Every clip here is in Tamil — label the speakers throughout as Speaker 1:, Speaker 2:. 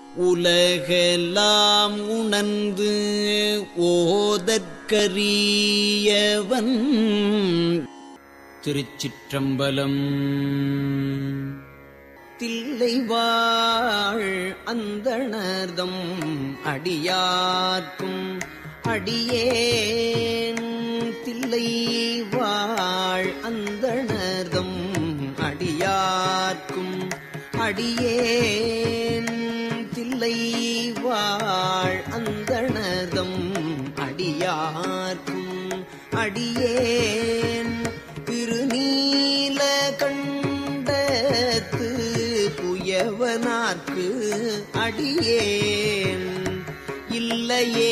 Speaker 1: உலகெல்லாம் உணர்ந்து ஓதற்கரியவன் திருச்சிற்றம்பலம் தில்லைவாழ் அந்தணர்தம் அடியார்க்கும் அடியேன் தில்லைவாழ் அந்தணர்தம் அடியார்க்கும் அடியேன் தில்லைவாழ் அந்தணர்தம் அடியார்க்கும் அடியேன் திருநீல கண்டத்து புயவனார்க்கு அடியேன் இல்லையே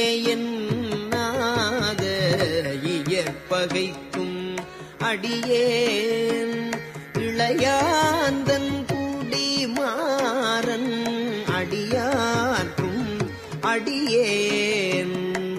Speaker 1: என்னாத இயற்பகைக்கும் அடியேன் இளையாந்தன் கூடி மாறன் அடியார்க்கும் அடியேன்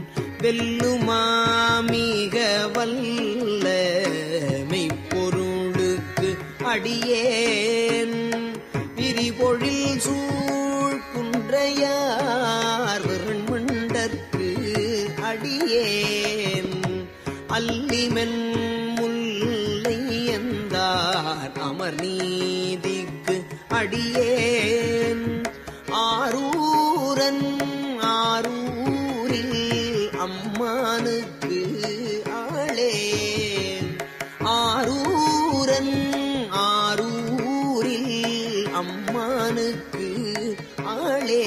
Speaker 1: வெல்லுமாமிக வல்ல மெய்ப்பொருளுக்கு அடியேன் விரிபொழில் சூழ் குன்றையார் விருண்மண்டற்கு அடியேன் அல்லிமென் முல்லை எந்தார் அமர் நீதிக்கு அடியேன் ஆரூரன் ஆரூரில் அம்மானுக்கு ஆளேன் ஆரூரன் ஆரூரில் அம்மானுக்கு ஆளே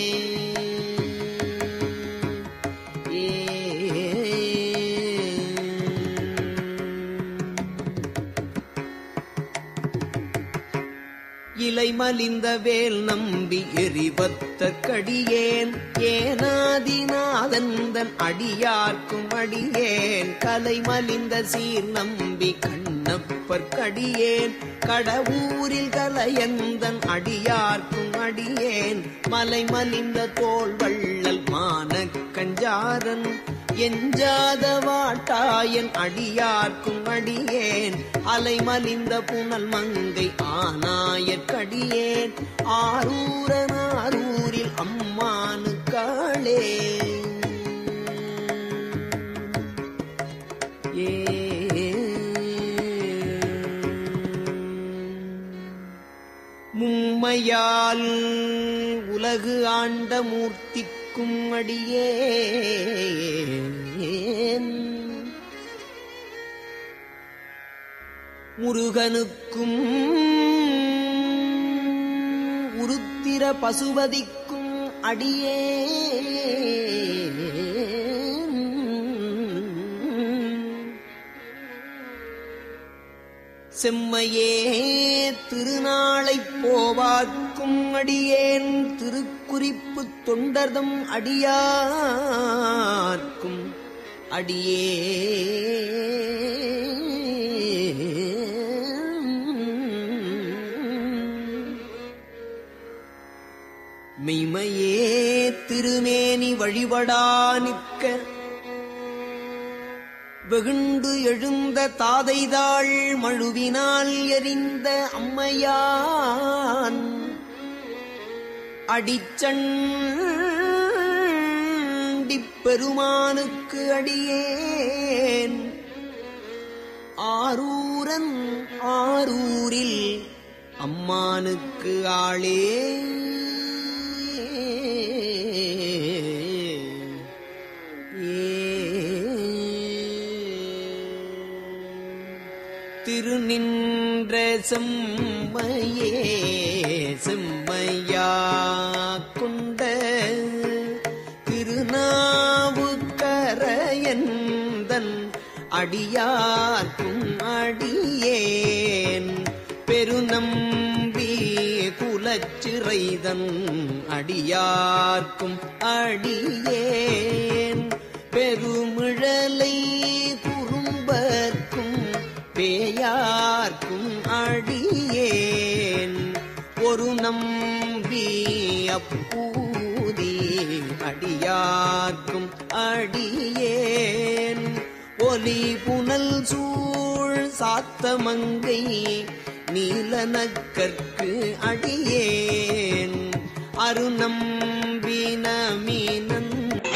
Speaker 1: இலை மலிந்த வேல் நம்பி எரிபத்த கடியேன் ஏனாதிநாதந்தன் அடியார்க்கும் அடியேன் கலை மலிந்த சீர் நம்பி கண்ணப்பர் கடியேன் கடவுரில் கலையந்தன் அடியார்க்கும் அடியேன் மலை மலிந்த தோல் வள்ளல் மான கஞ்சாரன் எஞ்சாத வாட்டாயன் அடியார்க்கும் அடியேன் அலைமலிந்த புனல் மங்கை ஆனாயற்கடியேன் ஆரூரன் ஆரூரில் அம்மானு காளே ஏ மும்மையால் உலகு ஆண்ட மூர்த்திக்கும் அடியேன் முருகனுக்கும் உருத்திர பசுபதிக்கும் அடியேன் செம்மையே திருநாளைப் போவார்க்கும் அடியேன் திருக்குறிப்பு தொண்டர்தம் அடியார்க்கும் அடியே மெய்மையே திருமேனி வழிபடா நிற்க வெகுண்டு எழுந்த தாதைதாள் மழுவினால் எரிந்த அம்மையான் அடிச்சண்டிப் பெருமானுக்கு அடியேன் ஆரூரன் ஆரூரில் அம்மானுக்கு ஆளே திருநின்ற செம்மையே செம்மையா கொண்ட திருநாவுக்கரையந்தன் அடியார்க்கும் அடியேன் பெருநம்பி குலச்சிறைதன் அடியார்க்கும் அடியேன் பெருமிழலை குறும்பர்க்கும் பேயார்க்கும் அடியேன் ஒரு நம்பி அப்பூதி அடியார்க்கும் அடியேன் ஒலி புனல் சூழ் சாத்தமங்கை நீலனக்கற்கு அடியேன் அருநம்பினமீனன்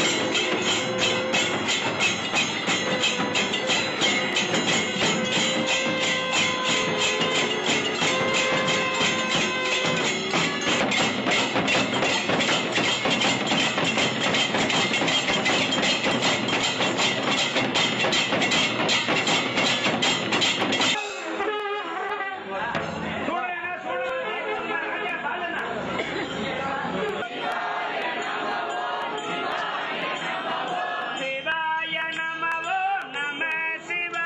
Speaker 2: சிவாய நமவோ நம சிவா